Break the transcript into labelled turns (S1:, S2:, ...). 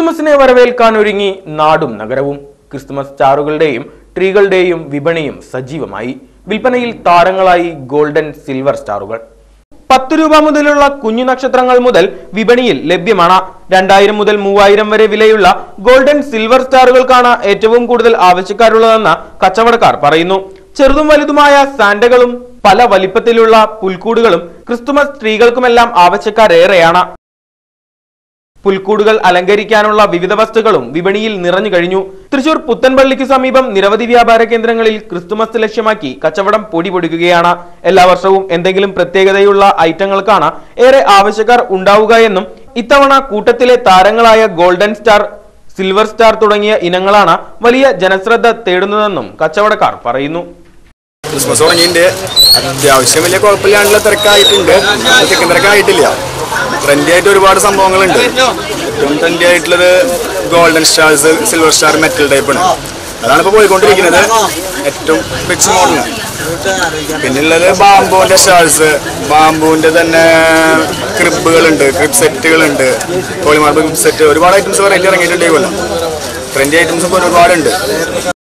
S1: ക്രിസ്തുമസിനെ വരവേൽക്കാൻ ഒരുങ്ങി നാടും നഗരവും ക്രിസ്തുമസ് സ്റ്റാറുകളുടെയും ട്രീകളുടെയും വിപണിയും സജീവമായി വിൽപ്പനയിൽ താരങ്ങളായി ഗോൾഡൻ സിൽവർ സ്റ്റാറുകൾ പത്ത് രൂപ മുതലുള്ള കുഞ്ഞു നക്ഷത്രങ്ങൾ മുതൽ വിപണിയിൽ ലഭ്യമാണ് രണ്ടായിരം മുതൽ മൂവായിരം വരെ വിലയുള്ള ഗോൾഡൻ സിൽവർ സ്റ്റാറുകൾക്കാണ് ഏറ്റവും കൂടുതൽ ആവശ്യക്കാരുള്ളതെന്ന് കച്ചവടക്കാർ പറയുന്നു ചെറുതും വലുതുമായ സാന്റകളും പല വലിപ്പത്തിലുള്ള പുൽക്കൂടുകളും ക്രിസ്തുമസ് ട്രീകൾക്കുമെല്ലാം ആവശ്യക്കാരേറെയാണ് പുൽക്കൂടുകൾ അലങ്കരിക്കാനുള്ള വിവിധ വസ്തുക്കളും വിപണിയിൽ നിറഞ്ഞു കഴിഞ്ഞു തൃശൂർ പുത്തൻപള്ളിക്ക് സമീപം നിരവധി വ്യാപാര കേന്ദ്രങ്ങളിൽ ക്രിസ്തുമസ് ലക്ഷ്യമാക്കി കച്ചവടം പൊടി പൊടിക്കുകയാണ് എല്ലാ വർഷവും എന്തെങ്കിലും പ്രത്യേകതയുള്ള ഐറ്റങ്ങൾക്കാണ് ഏറെ ആവശ്യക്കാർ ഉണ്ടാവുക എന്നും ഇത്തവണ കൂട്ടത്തിലെ താരങ്ങളായ ഗോൾഡൻ സ്റ്റാർ സിൽവർ സ്റ്റാർ തുടങ്ങിയ ഇനങ്ങളാണ് വലിയ ജനശ്രദ്ധ തേടുന്നതെന്നും കച്ചവടക്കാർ പറയുന്നു
S2: ക്രിസ്മസ് തുടങ്ങിയിട്ടുണ്ട് അത്യാവശ്യം വലിയ കുഴപ്പമില്ലാണ്ടുള്ള തിരക്കായിട്ടുണ്ട് ചിക്കൻ തിരക്കായിട്ടില്ല ട്രെൻഡി ആയിട്ട് ഒരുപാട് സംഭവങ്ങളുണ്ട് ഏറ്റവും ട്രെൻഡി ആയിട്ടുള്ളത് golden stars silver star metal ടൈപ്പാണ് അതാണ് ഇപ്പോൾ പോയിക്കൊണ്ടിരിക്കുന്നത് ഏറ്റവും റിച്ച് മോഡലാണ് പിന്നുള്ളത് ബാംബുവിന്റെ സ്റ്റാർസ് ബാംബുവിന്റെ തന്നെ ക്രിബുകളുണ്ട് ക്രിബ് സെറ്റുകളുണ്ട് പോളിമാർബിൾ ക്രിബ് സെറ്റ് ഒരുപാട് ഐറ്റംസ് വെറൈറ്റി ഇറങ്ങിയിട്ടുണ്ട് ഈ കൊല്ലം ട്രെൻഡി ഐറ്റംസ് ഒക്കെ ഒരുപാടുണ്ട്